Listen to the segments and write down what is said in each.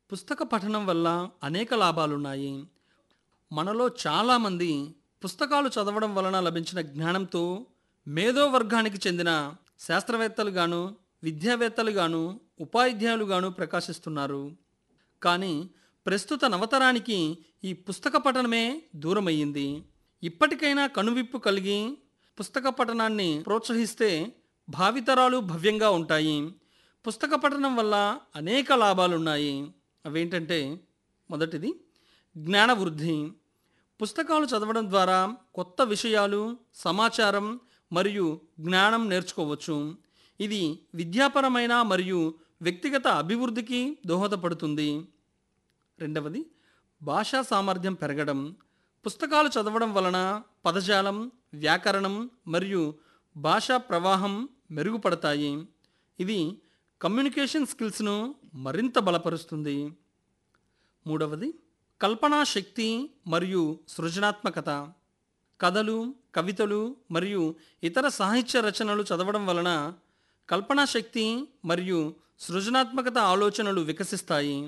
పుస్తక పఠనం వల్ల అనేక లాభాలున్నాయి మనలో చాలామంది పుస్తకాలు చదవడం వలన లభించిన జ్ఞానంతో మేధో వర్గానికి చెందిన శాస్త్రవేత్తలుగాను విద్యావేత్తలుగాను ఉపాధ్యాయులుగాను ప్రకాశిస్తున్నారు కానీ ప్రస్తుత నవతరానికి ఈ పుస్తక పఠనమే దూరమయ్యింది ఇప్పటికైనా కనువిప్పు కలిగి పుస్తక పఠనాన్ని ప్రోత్సహిస్తే భావితరాలు భవ్యంగా ఉంటాయి పుస్తక పఠనం వల్ల అనేక లాభాలున్నాయి అవేంటంటే మొదటిది జ్ఞాన వృద్ధి పుస్తకాలు చదవడం ద్వారా కొత్త విషయాలు సమాచారం మరియు జ్ఞానం నేర్చుకోవచ్చు ఇది విద్యాపరమైన మరియు వ్యక్తిగత అభివృద్ధికి దోహదపడుతుంది రెండవది భాషా సామర్థ్యం పెరగడం పుస్తకాలు చదవడం వలన పదజాలం వ్యాకరణం మరియు భాషా ప్రవాహం మెరుగుపడతాయి ఇది కమ్యూనికేషన్ స్కిల్స్ను మరింత బలపరుస్తుంది మూడవది కల్పనా శక్తి మరియు సృజనాత్మకత కథలు కవితలు మరియు ఇతర సాహిత్య రచనలు చదవడం వలన కల్పనా శక్తి మరియు సృజనాత్మకత ఆలోచనలు వికసిస్తాయి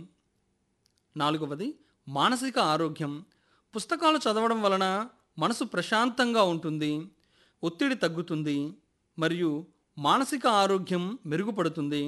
నాలుగవది మానసిక ఆరోగ్యం పుస్తకాలు చదవడం వలన మనసు ప్రశాంతంగా ఉంటుంది ఒత్తిడి తగ్గుతుంది మరియు మానసిక ఆరోగ్యం మెరుగుపడుతుంది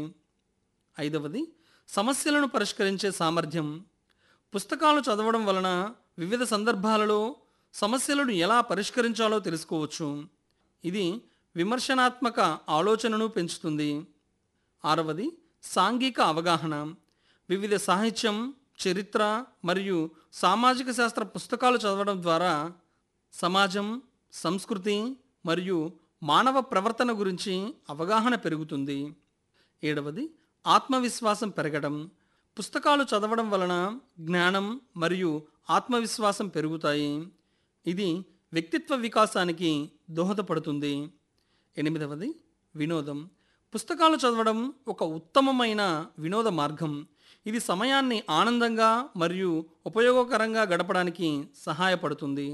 ఐదవది సమస్యలను పరిష్కరించే సామర్థ్యం పుస్తకాలు చదవడం వలన వివిధ సందర్భాలలో సమస్యలను ఎలా పరిష్కరించాలో తెలుసుకోవచ్చు ఇది విమర్శనాత్మక ఆలోచనను పెంచుతుంది ఆరవది సాంఘిక అవగాహన వివిధ సాహిత్యం చరిత్ర మరియు సామాజిక శాస్త్ర పుస్తకాలు చదవడం ద్వారా సమాజం సంస్కృతి మరియు మానవ ప్రవర్తన గురించి అవగాహన పెరుగుతుంది ఏడవది ఆత్మవిశ్వాసం పెరగడం పుస్తకాలు చదవడం వలన జ్ఞానం మరియు ఆత్మవిశ్వాసం పెరుగుతాయి ఇది వ్యక్తిత్వ వికాసానికి దోహదపడుతుంది ఎనిమిదవది వినోదం పుస్తకాలు చదవడం ఒక ఉత్తమమైన వినోద మార్గం ఇది సమయాన్ని ఆనందంగా మరియు ఉపయోగకరంగా గడపడానికి సహాయపడుతుంది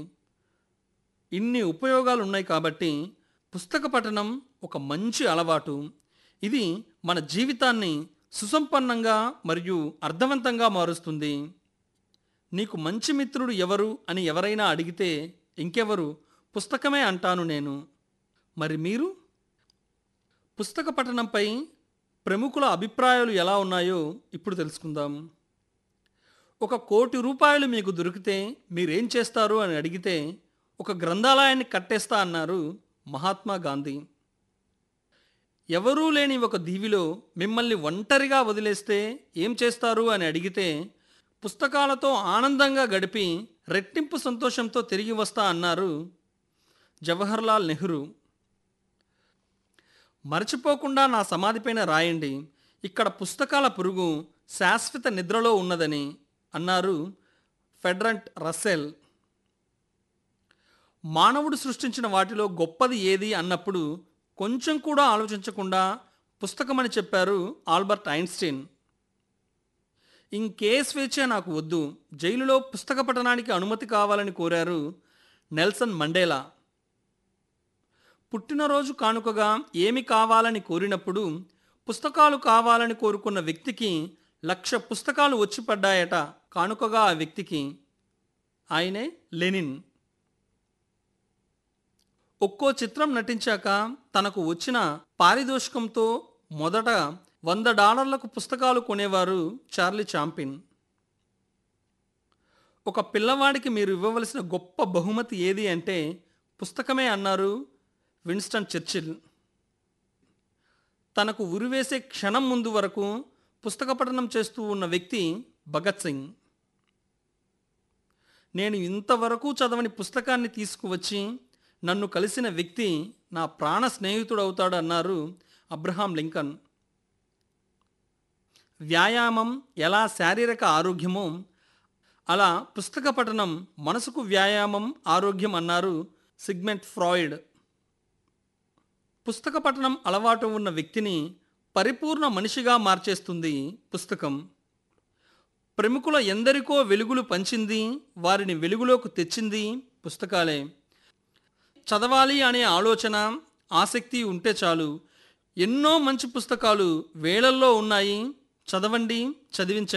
ఇన్ని ఉపయోగాలు ఉన్నాయి కాబట్టి పుస్తక పఠనం ఒక మంచి అలవాటు ఇది మన జీవితాన్ని సుసంపన్నంగా మరియు అర్థవంతంగా మారుస్తుంది నీకు మంచి మిత్రుడు ఎవరు అని ఎవరైనా అడిగితే ఇంకెవరు పుస్తకమే అంటాను నేను మరి మీరు పుస్తక పఠనంపై ప్రముఖుల అభిప్రాయాలు ఎలా ఉన్నాయో ఇప్పుడు తెలుసుకుందాం ఒక కోటి రూపాయలు మీకు దొరికితే మీరేం చేస్తారు అని అడిగితే ఒక గ్రంథాలయాన్ని కట్టేస్తా అన్నారు మహాత్మా గాంధీ ఎవరూ లేని ఒక దీవిలో మిమ్మల్ని ఒంటరిగా వదిలేస్తే ఏం చేస్తారు అని అడిగితే పుస్తకాలతో ఆనందంగా గడిపి రెట్టింపు సంతోషంతో తిరిగి వస్తా అన్నారు జవహర్లాల్ నెహ్రూ మర్చిపోకుండా నా సమాధిపైన రాయండి ఇక్కడ పుస్తకాల పురుగు శాశ్వత నిద్రలో ఉన్నదని అన్నారు ఫెడరంట్ రస్సెల్ మానవుడు సృష్టించిన వాటిలో గొప్పది ఏది అన్నప్పుడు కొంచెం కూడా ఆలోచించకుండా పుస్తకమని చెప్పారు ఆల్బర్ట్ ఐన్స్టీన్ ఇంకే స్వేచ్ఛ నాకు వద్దు జైలులో పుస్తక పఠనానికి అనుమతి కావాలని కోరారు నెల్సన్ మండేలా పుట్టినరోజు కానుకగా ఏమి కావాలని కోరినప్పుడు పుస్తకాలు కావాలని కోరుకున్న వ్యక్తికి లక్ష పుస్తకాలు వచ్చి పడ్డాయట కానుకగా ఆ వ్యక్తికి ఆయనే లెనిన్ ఒక్కో చిత్రం నటించాక తనకు వచ్చిన పారితోషికంతో మొదట వంద డాలర్లకు పుస్తకాలు కొనేవారు చార్లీ చాంపిన్ ఒక పిల్లవాడికి మీరు ఇవ్వవలసిన గొప్ప బహుమతి ఏది అంటే పుస్తకమే అన్నారు విన్స్టన్ చర్చిల్ తనకు ఉరివేసే క్షణం ముందు వరకు పుస్తక పఠనం చేస్తూ ఉన్న వ్యక్తి భగత్ సింగ్ నేను ఇంతవరకు చదవని పుస్తకాన్ని తీసుకువచ్చి నన్ను కలిసిన వ్యక్తి నా ప్రాణ స్నేహితుడు అవుతాడు అన్నారు అబ్రహాం లింకన్ వ్యాయామం ఎలా శారీరక ఆరోగ్యమో అలా పుస్తక పఠనం మనసుకు వ్యాయామం ఆరోగ్యం అన్నారు సిగ్మెంట్ ఫ్రాయిడ్ పుస్తక పఠనం అలవాటు ఉన్న వ్యక్తిని పరిపూర్ణ మనిషిగా మార్చేస్తుంది పుస్తకం ప్రముఖుల ఎందరికో వెలుగులు పంచింది వారిని వెలుగులోకి తెచ్చింది పుస్తకాలే చదవాలి అనే ఆలోచన ఆసక్తి ఉంటే చాలు ఎన్నో మంచి పుస్తకాలు వేలల్లో ఉన్నాయి చదవండి చదివించండి